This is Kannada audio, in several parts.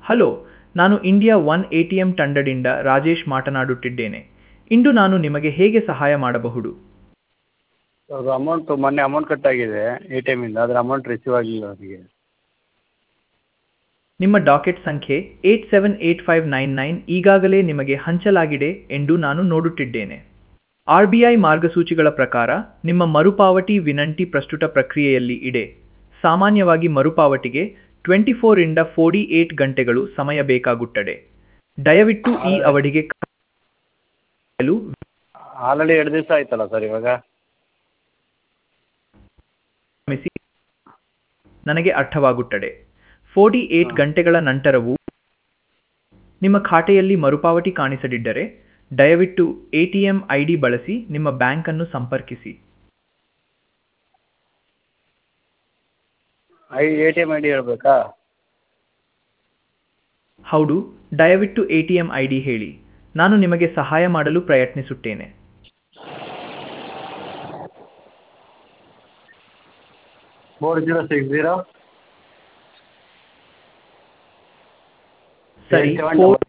ಹಲೋ ನಾನು India one A T M ತಂಡದಿಂದ ರಾಜೇಶ್ ಮಾತನಾಡುತ್ತಿದ್ದೇನೆ ಇಂದು ನಾನು ನಿಮಗೆ ಹೇಗೆ ಸಹಾಯ ಮಾಡಬಹುದು ಅದು ಅಮೌಂಟು ಮೊನ್ನೆ ಅಮೌಂಟ್ ಕಟ್ಟಾಗಿದೆ ಎ ಟಿ ಎಮ್ಮಿಂದ ಅದರ ಅಮೌಂಟ್ ರಿಸೀವ್ ಆಗಿಲ್ಲ ನನಗೆ ನಿಮ್ಮ ಡಾಕೆಟ್ ಸಂಖ್ಯೆ eight seven eight five nine nine ಈಗಾಗಲೇ ನಿಮಗೆ ಹಂಚಲಾಗಿದೆ ಎಂದು ನಾನು ನೋಡುತ್ತಿದ್ದೇನೆ ಆರ್ ಬಿ ಐ ಮಾರ್ಗಸೂಚಿಗಳ ಪ್ರಕಾರ ನಿಮ್ಮ ಮರುಪಾವತಿ ವಿನಂತಿ ಪ್ರಸ್ತುತ ಪ್ರಕ್ರಿಯೆಯಲ್ಲಿ ಇದೆ ಸಾಮಾನ್ಯವಾಗಿ ಮರುಪಾವತಿಗೆ ಟ್ವೆಂಟಿ ಫೋರಿಂದ ಫೋರ್ಟಿ ಏಟ್ ಗಂಟೆಗಳು ಸಮಯ ಬೇಕಾಗುತ್ತದೆ ದಯವಿಟ್ಟು ಈ ಅವಧಿಗೆ ಕಾಯಲು ಆಲ್ರೆಡಿ ಎರಡು ದಿವಸ ಆಯ್ತಲ್ಲ ಸರ್ ಇವಾಗ ಕ್ಷಮಿಸಿ ನನಗೆ ಅರ್ಥವಾಗುತ್ತದೆ ಫೋರ್ಟಿ ಏಟ್ ಗಂಟೆಗಳ ನಂತರವೂ ನಿಮ್ಮ ಖಾತೆಯಲ್ಲಿ ಮರುಪಾವತಿ ಕಾಣಿಸದಿದ್ದರೆ ದಯವಿಟ್ಟು A T M I D ಬಳಸಿ ನಿಮ್ಮ ಬ್ಯಾಂಕನ್ನು ಸಂಪರ್ಕಿಸಿ I A T M I D ಹೇಳಬೇಕಾ ಹೌದು ದಯವಿಟ್ಟು A T M I D ಹೇಳಿ ನಾನು ನಿಮಗೆ ಸಹಾಯ ಮಾಡಲು ಪ್ರಯತ್ನಿಸುತ್ತೇನೆ ಫೋರ್ ಜೀರೋ ಸಿಕ್ಸ್ ಜೀರೋ ಸರಿ four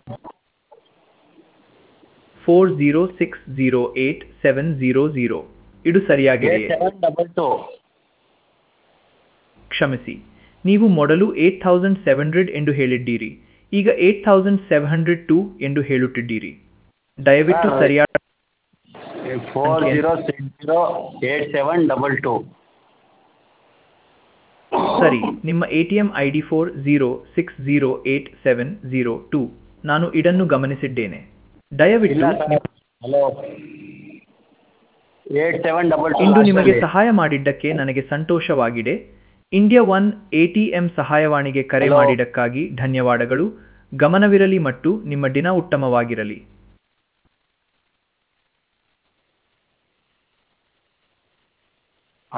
four zero six zero eight seven zero zero ಇದು ಏಟ್ ಸರಿಯಾಗಿದೆಯೇ ಸೆವೆನ್ ಡಬಲ್ ಟು ಕ್ಷಮಿಸಿ ನೀವು ಮೊದಲು ಏಟ್ ಥೌಸಂಡ್ ಸೆವೆನ್ ಹಂಡ್ರೆಡ್ ಎಂದು ಹೇಳಿದ್ದೀರಿ ಈಗ eight thousand seven hundred two ಎಂದು ಹೇಳುತ್ತಿದ್ದೀರಿ ದಯವಿಟ್ಟು ಹಾ. ಸರಿಯಾದ four zero six zero eight seven double two ಸರಿ ನಿಮ್ಮ A T M I D four zero six zero eight seven zero two ನಾನು ಇದನ್ನು ಗಮನಿಸಿದ್ದೇನೆ ದಯವಿಟ್ಟು ಇಲ್ಲ ನಿಮ್ಮ- hello eight seven double two ಇಂದು ನಿಮಗೆ ಸಹಾಯ ಮಾಡಿದ್ದಕ್ಕೆ ನನಗೆ ಸಂತೋಷವಾಗಿದೆ India one A T M ಸಹಾಯವಾಣಿಗೆ ಕರೆ Hello. ಮಾಡಿದ್ದಕ್ಕಾಗಿ ಧನ್ಯವಾದಗಳು ಗಮನವಿರಲಿ ಮತ್ತು ನಿಮ್ಮ ದಿನ ಉತ್ತಮವಾಗಿರಲಿ